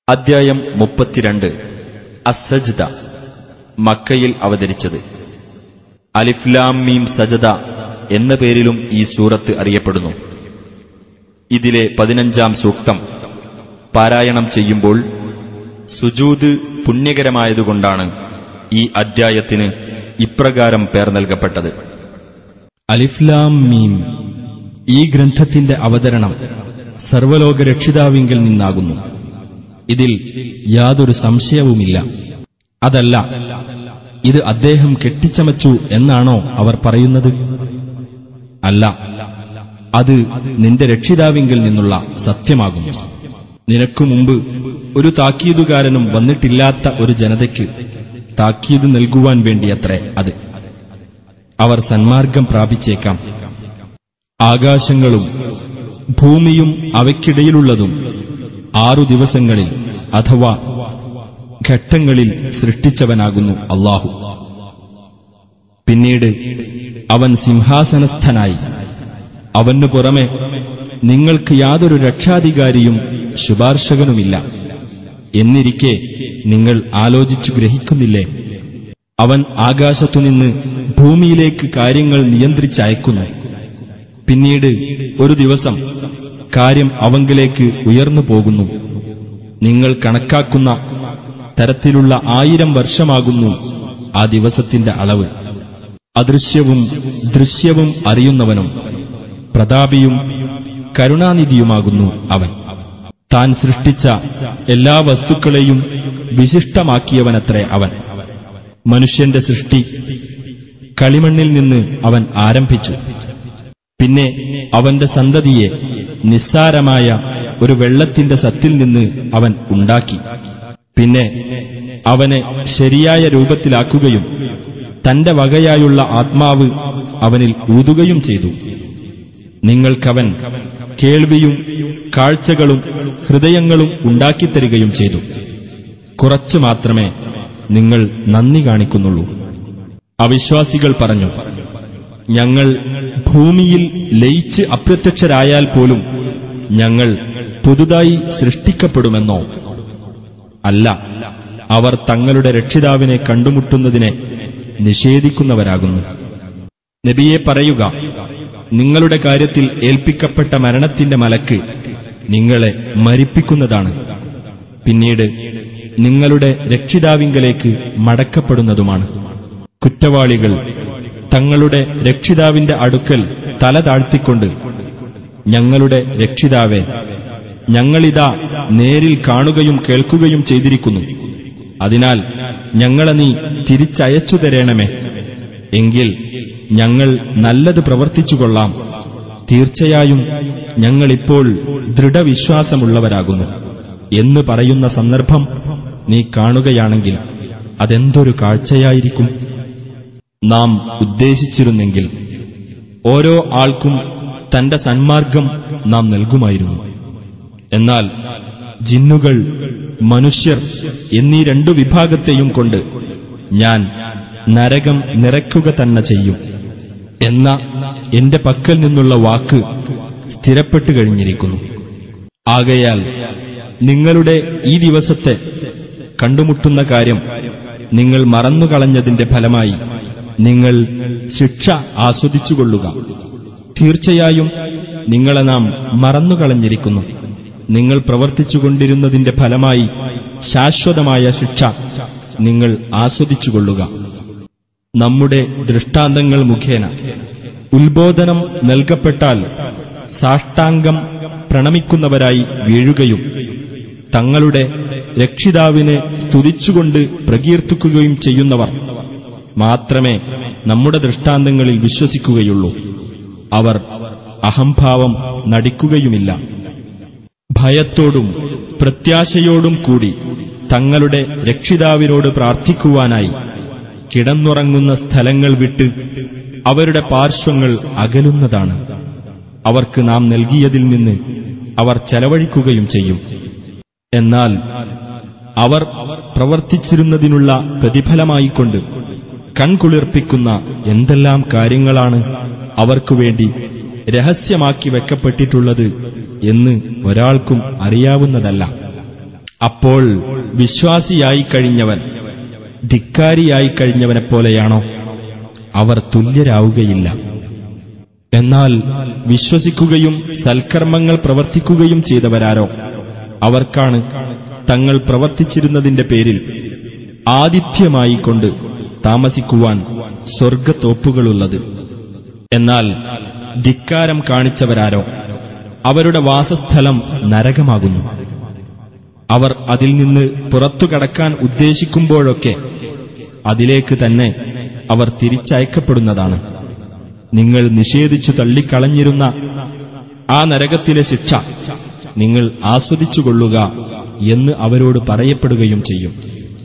അദ്ധ്യായം മുപ്പത്തിരണ്ട് അസജ്ദ മക്കയിൽ അവതരിച്ചത് അലിഫ്ലാം മീം സജദ എന്ന പേരിലും ഈ സൂറത്ത് അറിയപ്പെടുന്നു ഇതിലെ പതിനഞ്ചാം സൂക്തം പാരായണം ചെയ്യുമ്പോൾ സുജൂദ് പുണ്യകരമായതുകൊണ്ടാണ് ഈ അദ്ധ്യായത്തിന് ഇപ്രകാരം പേർ നൽകപ്പെട്ടത് അലിഫ്ലാം മീം ഈ ഗ്രന്ഥത്തിന്റെ അവതരണം സർവലോക രക്ഷിതാവിങ്കിൽ നിന്നാകുന്നു ഇതിൽ യാതൊരു സംശയവുമില്ല അതല്ല ഇത് അദ്ദേഹം കെട്ടിച്ചമച്ചു എന്നാണോ അവർ പറയുന്നത് അല്ല അത് നിന്റെ രക്ഷിതാവിങ്കിൽ നിന്നുള്ള സത്യമാകുന്നു നിനക്കു മുമ്പ് ഒരു താക്കീതുകാരനും വന്നിട്ടില്ലാത്ത ഒരു ജനതയ്ക്ക് താക്കീത് നൽകുവാൻ വേണ്ടിയത്രേ അത് അവർ സന്മാർഗം പ്രാപിച്ചേക്കാം ആകാശങ്ങളും ഭൂമിയും അവയ്ക്കിടയിലുള്ളതും ആറു ദിവസങ്ങളിൽ അഥവാ ഘട്ടങ്ങളിൽ സൃഷ്ടിച്ചവനാകുന്നു അള്ളാഹു പിന്നീട് അവൻ സിംഹാസനസ്ഥനായി അവനു പുറമെ നിങ്ങൾക്ക് യാതൊരു രക്ഷാധികാരിയും ശുപാർശകനുമില്ല എന്നിരിക്കെ നിങ്ങൾ ആലോചിച്ചു ഗ്രഹിക്കുന്നില്ലേ അവൻ ആകാശത്തുനിന്ന് ഭൂമിയിലേക്ക് കാര്യങ്ങൾ നിയന്ത്രിച്ചയക്കുന്നു പിന്നീട് ഒരു ദിവസം കാര്യം അവങ്കിലേക്ക് ഉയർന്നു പോകുന്നു നിങ്ങൾ കണക്കാക്കുന്ന തരത്തിലുള്ള ആയിരം വർഷമാകുന്നു ആ ദിവസത്തിന്റെ അളവ് അദൃശ്യവും ദൃശ്യവും അറിയുന്നവനും പ്രതാപിയും കരുണാനിധിയുമാകുന്നു അവൻ താൻ സൃഷ്ടിച്ച എല്ലാ വസ്തുക്കളെയും വിശിഷ്ടമാക്കിയവനത്രേ അവൻ മനുഷ്യന്റെ സൃഷ്ടി കളിമണ്ണിൽ നിന്ന് അവൻ ആരംഭിച്ചു പിന്നെ അവന്റെ സന്തതിയെ നിസ്സാരമായ ഒരു വെള്ളത്തിന്റെ സത്തിൽ നിന്ന് അവൻ ഉണ്ടാക്കി പിന്നെ അവനെ ശരിയായ രൂപത്തിലാക്കുകയും തന്റെ വകയായുള്ള ആത്മാവ് അവനിൽ ഊതുകയും ചെയ്തു നിങ്ങൾക്കവൻ കേൾവിയും കാഴ്ചകളും ഹൃദയങ്ങളും ഉണ്ടാക്കിത്തരികയും ചെയ്തു കുറച്ചു മാത്രമേ നിങ്ങൾ നന്ദി കാണിക്കുന്നുള്ളൂ അവിശ്വാസികൾ പറഞ്ഞു ഞങ്ങൾ ഭൂമിയിൽ ലയിച്ച് അപ്രത്യക്ഷരായാൽ പോലും ഞങ്ങൾ പുതുതായി സൃഷ്ടിക്കപ്പെടുമെന്നോ അല്ല അവർ തങ്ങളുടെ രക്ഷിതാവിനെ കണ്ടുമുട്ടുന്നതിനെ നിഷേധിക്കുന്നവരാകുന്നു നബിയെ പറയുക നിങ്ങളുടെ കാര്യത്തിൽ ഏൽപ്പിക്കപ്പെട്ട മരണത്തിന്റെ മലക്ക് നിങ്ങളെ മരിപ്പിക്കുന്നതാണ് പിന്നീട് നിങ്ങളുടെ രക്ഷിതാവിങ്കലേക്ക് മടക്കപ്പെടുന്നതുമാണ് കുറ്റവാളികൾ തങ്ങളുടെ രക്ഷിതാവിന്റെ അടുക്കൽ തല താഴ്ത്തിക്കൊണ്ട് ഞങ്ങളുടെ രക്ഷിതാവെ ഞങ്ങളിതാ നേരിൽ കാണുകയും കേൾക്കുകയും ചെയ്തിരിക്കുന്നു അതിനാൽ ഞങ്ങളെ നീ തിരിച്ചയച്ചു തരേണമേ എങ്കിൽ ഞങ്ങൾ നല്ലത് പ്രവർത്തിച്ചുകൊള്ളാം തീർച്ചയായും ഞങ്ങളിപ്പോൾ ദൃഢവിശ്വാസമുള്ളവരാകുന്നു എന്ന് പറയുന്ന സന്ദർഭം നീ കാണുകയാണെങ്കിൽ അതെന്തൊരു കാഴ്ചയായിരിക്കും നാം ഉദ്ദേശിച്ചിരുന്നെങ്കിൽ ഓരോ ആൾക്കും തന്റെ സന്മാർഗം നാം നൽകുമായിരുന്നു എന്നാൽ ജിന്നുകൾ മനുഷ്യർ എന്നീ രണ്ടു വിഭാഗത്തെയും കൊണ്ട് ഞാൻ നരകം നിറയ്ക്കുക തന്നെ ചെയ്യും എന്ന എന്റെ പക്കൽ നിന്നുള്ള വാക്ക് സ്ഥിരപ്പെട്ടു കഴിഞ്ഞിരിക്കുന്നു ആകയാൽ നിങ്ങളുടെ ഈ ദിവസത്തെ കണ്ടുമുട്ടുന്ന കാര്യം നിങ്ങൾ മറന്നുകളഞ്ഞതിന്റെ ഫലമായി നിങ്ങൾ ശിക്ഷ ആസ്വദിച്ചുകൊള്ളുക തീർച്ചയായും നിങ്ങളെ നാം മറന്നുകളഞ്ഞിരിക്കുന്നു നിങ്ങൾ പ്രവർത്തിച്ചുകൊണ്ടിരുന്നതിന്റെ ഫലമായി ശാശ്വതമായ ശിക്ഷ നിങ്ങൾ ആസ്വദിച്ചുകൊള്ളുക നമ്മുടെ ദൃഷ്ടാന്തങ്ങൾ മുഖേന ഉത്ബോധനം നൽകപ്പെട്ടാൽ സാഷ്ടാംഗം പ്രണമിക്കുന്നവരായി വീഴുകയും തങ്ങളുടെ രക്ഷിതാവിനെ സ്തുതിച്ചുകൊണ്ട് പ്രകീർത്തിക്കുകയും ചെയ്യുന്നവർ മാത്രമേ നമ്മുടെ ദൃഷ്ടാന്തങ്ങളിൽ വിശ്വസിക്കുകയുള്ളൂ അവർ അഹംഭാവം നടിക്കുകയുമില്ല ഭയത്തോടും പ്രത്യാശയോടും കൂടി തങ്ങളുടെ രക്ഷിതാവിനോട് പ്രാർത്ഥിക്കുവാനായി കിടന്നുറങ്ങുന്ന സ്ഥലങ്ങൾ വിട്ട് അവരുടെ പാർശ്വങ്ങൾ അകലുന്നതാണ് അവർക്ക് നാം നൽകിയതിൽ നിന്ന് അവർ ചെലവഴിക്കുകയും ചെയ്യും എന്നാൽ അവർ പ്രവർത്തിച്ചിരുന്നതിനുള്ള പ്രതിഫലമായിക്കൊണ്ട് കൺകുളിർപ്പിക്കുന്ന എന്തെല്ലാം കാര്യങ്ങളാണ് അവർക്കുവേണ്ടി രഹസ്യമാക്കി വെക്കപ്പെട്ടിട്ടുള്ളത് എന്ന് ഒരാൾക്കും അറിയാവുന്നതല്ല അപ്പോൾ വിശ്വാസിയായി കഴിഞ്ഞവൻ ധിക്കാരിയായി കഴിഞ്ഞവനെപ്പോലെയാണോ അവർ തുല്യരാവുകയില്ല എന്നാൽ വിശ്വസിക്കുകയും സൽക്കർമ്മങ്ങൾ പ്രവർത്തിക്കുകയും ചെയ്തവരാരോ അവർക്കാണ് തങ്ങൾ പ്രവർത്തിച്ചിരുന്നതിന്റെ പേരിൽ ആതിഥ്യമായി കൊണ്ട് താമസിക്കുവാൻ സ്വർഗത്തോപ്പുകളുള്ളത് എന്നാൽ ധിക്കാരം കാണിച്ചവരാരോ അവരുടെ വാസസ്ഥലം നരകമാകുന്നു അവർ അതിൽ നിന്ന് പുറത്തു കടക്കാൻ ഉദ്ദേശിക്കുമ്പോഴൊക്കെ അതിലേക്ക് തന്നെ അവർ തിരിച്ചയക്കപ്പെടുന്നതാണ് നിങ്ങൾ നിഷേധിച്ചു തള്ളിക്കളഞ്ഞിരുന്ന ആ നരകത്തിലെ ശിക്ഷ നിങ്ങൾ ആസ്വദിച്ചുകൊള്ളുക എന്ന് അവരോട് പറയപ്പെടുകയും ചെയ്യും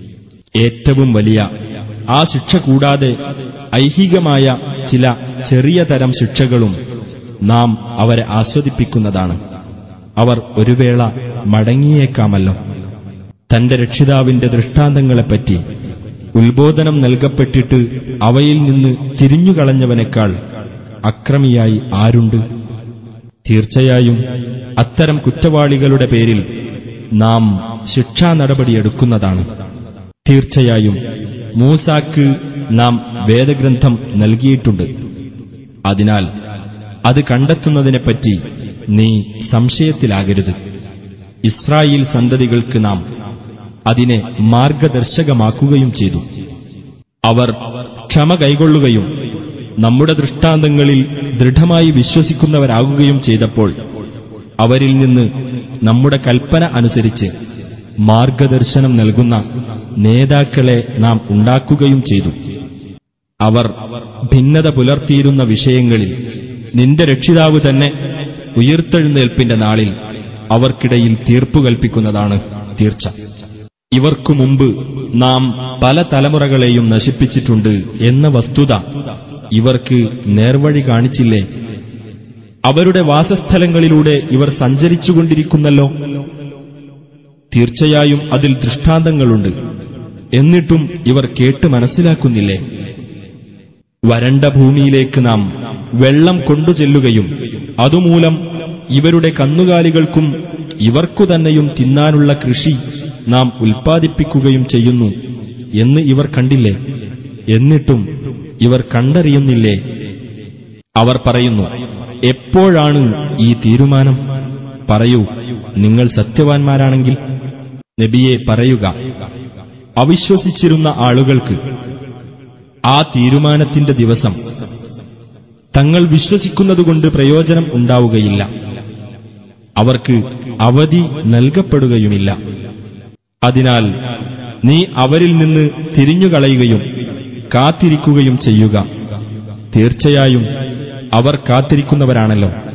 ഏറ്റവും വലിയ ആ ശിക്ഷ കൂടാതെ ഐഹികമായ ചില ചെറിയ തരം ശിക്ഷകളും നാം അവരെ ആസ്വദിപ്പിക്കുന്നതാണ് അവർ ഒരു വേള മടങ്ങിയേക്കാമല്ലോ തന്റെ രക്ഷിതാവിന്റെ ദൃഷ്ടാന്തങ്ങളെപ്പറ്റി ഉത്ബോധനം നൽകപ്പെട്ടിട്ട് അവയിൽ നിന്ന് തിരിഞ്ഞുകളഞ്ഞവനേക്കാൾ അക്രമിയായി ആരുണ്ട് തീർച്ചയായും അത്തരം കുറ്റവാളികളുടെ പേരിൽ നാം ശിക്ഷാ നടപടിയെടുക്കുന്നതാണ് തീർച്ചയായും മൂസാക്ക് നാം വേദഗ്രന്ഥം നൽകിയിട്ടുണ്ട് അതിനാൽ അത് കണ്ടെത്തുന്നതിനെപ്പറ്റി നീ സംശയത്തിലാകരുത് ഇസ്രായേൽ സന്തതികൾക്ക് നാം അതിനെ മാർഗദർശകമാക്കുകയും ചെയ്തു അവർ ക്ഷമ കൈകൊള്ളുകയും നമ്മുടെ ദൃഷ്ടാന്തങ്ങളിൽ ദൃഢമായി വിശ്വസിക്കുന്നവരാകുകയും ചെയ്തപ്പോൾ അവരിൽ നിന്ന് നമ്മുടെ കൽപ്പന അനുസരിച്ച് മാർഗദർശനം നൽകുന്ന നേതാക്കളെ നാം ഉണ്ടാക്കുകയും ചെയ്തു അവർ ഭിന്നത പുലർത്തിയിരുന്ന വിഷയങ്ങളിൽ നിന്റെ രക്ഷിതാവ് തന്നെ ഉയർത്തെഴുന്നേൽപ്പിന്റെ നാളിൽ അവർക്കിടയിൽ തീർപ്പു കൽപ്പിക്കുന്നതാണ് തീർച്ച ഇവർക്കു മുമ്പ് നാം പല തലമുറകളെയും നശിപ്പിച്ചിട്ടുണ്ട് എന്ന വസ്തുത ഇവർക്ക് നേർവഴി കാണിച്ചില്ലേ അവരുടെ വാസസ്ഥലങ്ങളിലൂടെ ഇവർ സഞ്ചരിച്ചുകൊണ്ടിരിക്കുന്നല്ലോ തീർച്ചയായും അതിൽ ദൃഷ്ടാന്തങ്ങളുണ്ട് എന്നിട്ടും ഇവർ കേട്ട് മനസ്സിലാക്കുന്നില്ലേ വരണ്ട ഭൂമിയിലേക്ക് നാം വെള്ളം കൊണ്ടുചെല്ലുകയും അതുമൂലം ഇവരുടെ കന്നുകാലികൾക്കും ഇവർക്കു തന്നെയും തിന്നാനുള്ള കൃഷി നാം ഉൽപ്പാദിപ്പിക്കുകയും ചെയ്യുന്നു എന്ന് ഇവർ കണ്ടില്ലേ എന്നിട്ടും ഇവർ കണ്ടറിയുന്നില്ലേ അവർ പറയുന്നു എപ്പോഴാണ് ഈ തീരുമാനം പറയൂ നിങ്ങൾ സത്യവാൻമാരാണെങ്കിൽ നബിയെ പറയുക അവിശ്വസിച്ചിരുന്ന ആളുകൾക്ക് ആ തീരുമാനത്തിന്റെ ദിവസം തങ്ങൾ വിശ്വസിക്കുന്നതുകൊണ്ട് പ്രയോജനം ഉണ്ടാവുകയില്ല അവർക്ക് അവധി നൽകപ്പെടുകയുമില്ല അതിനാൽ നീ അവരിൽ നിന്ന് തിരിഞ്ഞുകളയുകയും കാത്തിരിക്കുകയും ചെയ്യുക തീർച്ചയായും അവർ കാത്തിരിക്കുന്നവരാണല്ലോ